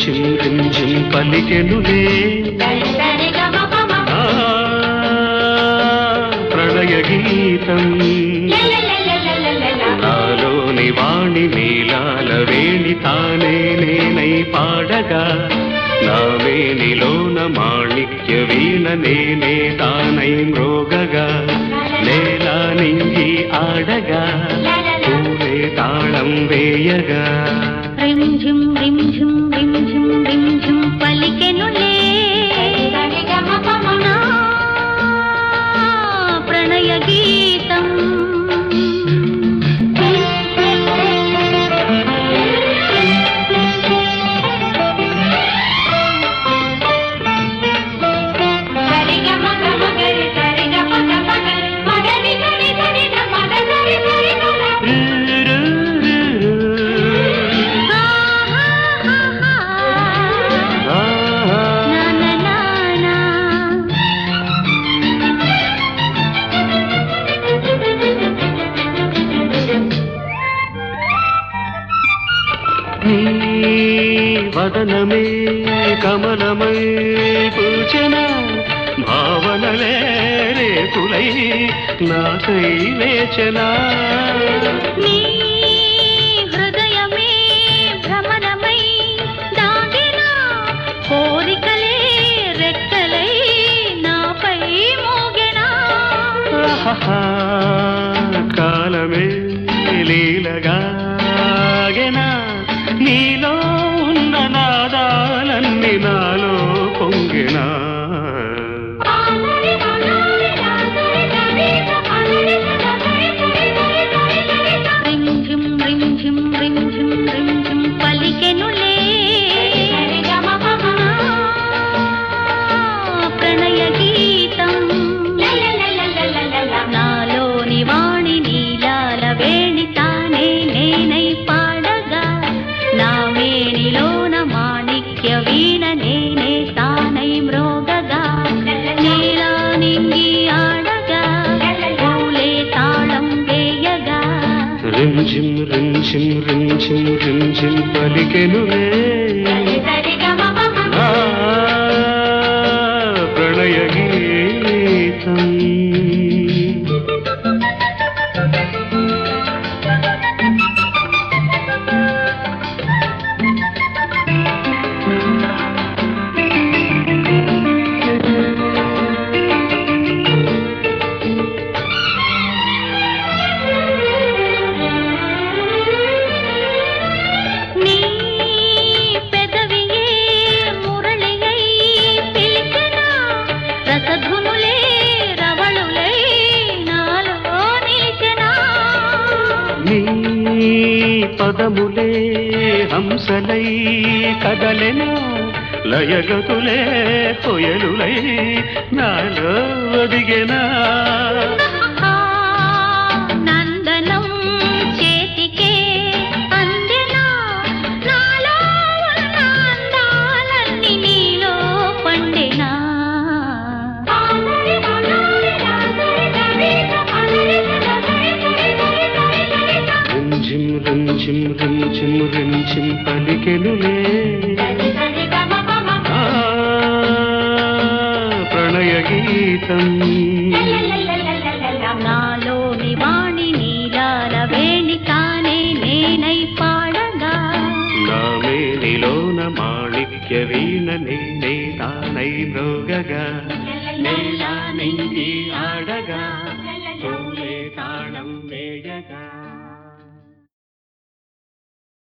రింజిం రింజిం పలికెనులే ఆ, ప్రణయ గీతం నాలోని వాణి నీలాల వేణి తానే నేనై పాడగా నా వేణిలోన మాణిక్య వీణ నేనే తానై మ్రోగగా నేలా నింగి ఆడగా పూలే తాళం వేయగా రింఝిం రింఝిం రింఝిం రింఝిం పలికెనులే నా ప్రణయ గీతం ఆహా. నా నా నా నా నీ వదనమే కమలమై పూచన భావనలే రేకులై నాకై లేచనా నీ హృదయమే భ్రమణమై దాగిన కోరికలే రెక్కలై నాపై మోగెనా ఆహాహా, కాలమే లీలగాగెనా నీలో ఉన్న నాదాలన్నీ నాలో పొంగినా రింఝిం రింఝిం రింఝిం రింఝిం పలికెనులే ప్రణయ గీతం నాలోని వాణి నీలాల వేణి తానే నేనై పాడగా నా మేనిలోన మాణిక్య వీణ నేనే తానై మ్రోగగా నీలా నింగి ఆడగా పూలే తాళం వేయగా రింజిం రింజిం రింజిం రింజిం పలికెనులే ఆ, ప్రణయ గీతం నీ పెదవియే మురళియై పిలిచిన రసధునులే రవళులై నాలో నిలిచెనా నీ పదములే హంసలై కదలెను లయగతులే కొయలులై నాలో ఒదిగెనా నందనం చేతికే అందెనా నాలో ఉన్న అందాలన్నీ నీలో పండెనా రింజిం రింజిం రింజిం రింజిం పలికెనులే ఆ, ప్రణయ గీతం నాలోని వాణి నీలాల వేణి తానే నేనై పాడగా నా మేనిలోన మాణిక్య వీణ నేనే తానై మృగగా నేలా నింగి ఆడగా పూలే తాళం వేయగా